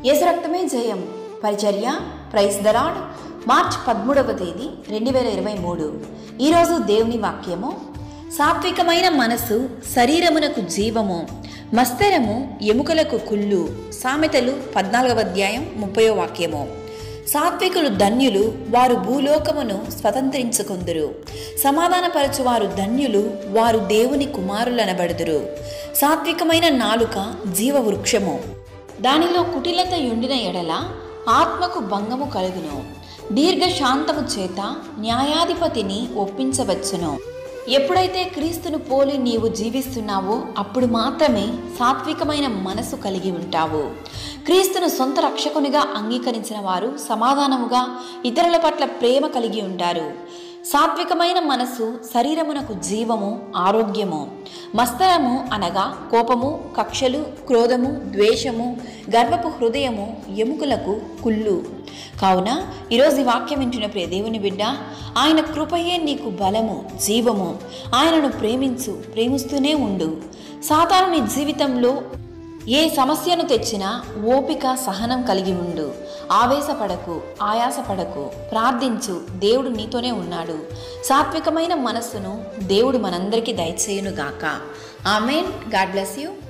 యేసు రక్తమే జయం పరిచర్య ప్రైస్ దరాడ్ మార్చ్ పదమూడవ తేదీ రెండు వేల ఇరవై మూడు ఈరోజు దేవుని వాక్యము సాత్వికమైన మనసు శరీరమునకు జీవము మస్తరము ఎముకలకు కుళ్ళు సామెతలు పద్నాలుగవ అధ్యాయం ముప్పయో వాక్యము సాత్వికులు ధన్యులు వారు భూలోకమును స్వతంత్రించుకుందురు సమాధానపరచు వారు ధన్యులు వారు దేవుని కుమారులనబడుదురు సాత్వికమైన నాలుక జీవ వృక్షము దానిలో కుటిలత యుండిన ఎడల ఆత్మకు భంగము కలుగును దీర్ఘ శాంతము చేత న్యాయాధిపతిని ఒప్పించవచ్చును ఎప్పుడైతే క్రీస్తును పోలి నీవు జీవిస్తున్నావో అప్పుడు మాత్రమే సాత్వికమైన మనసు కలిగి ఉంటావు క్రీస్తును సొంత రక్షకునిగా అంగీకరించిన వారు సమాధానముగా ఇతరుల పట్ల ప్రేమ కలిగి ఉంటారు సాత్వికమైన మనసు శరీరమునకు జీవము ఆరోగ్యము మస్తరము అనగా కోపము కక్షలు క్రోధము ద్వేషము గర్వపు హృదయము ఎముకలకు కుళ్ళు కావున ఈరోజు ఈ వాక్యం వింటున్న ప్రియ దేవుని బిడ్డ ఆయన కృపయే నీకు బలము జీవము ఆయనను ప్రేమించు ప్రేమిస్తూనే ఉండు సాతాను నీ జీవితంలో ఏ సమస్యను తెచ్చినా ఓపిక సహనం కలిగి ఉండు ఆవేశపడకు ఆయాసపడకు ప్రార్థించు దేవుడు నీతోనే ఉన్నాడు సాత్వికమైన మనస్సును దేవుడు మనందరికీ దయచేయునుగాక ఆమెన్ గాడ్ బ్లెస్ యూ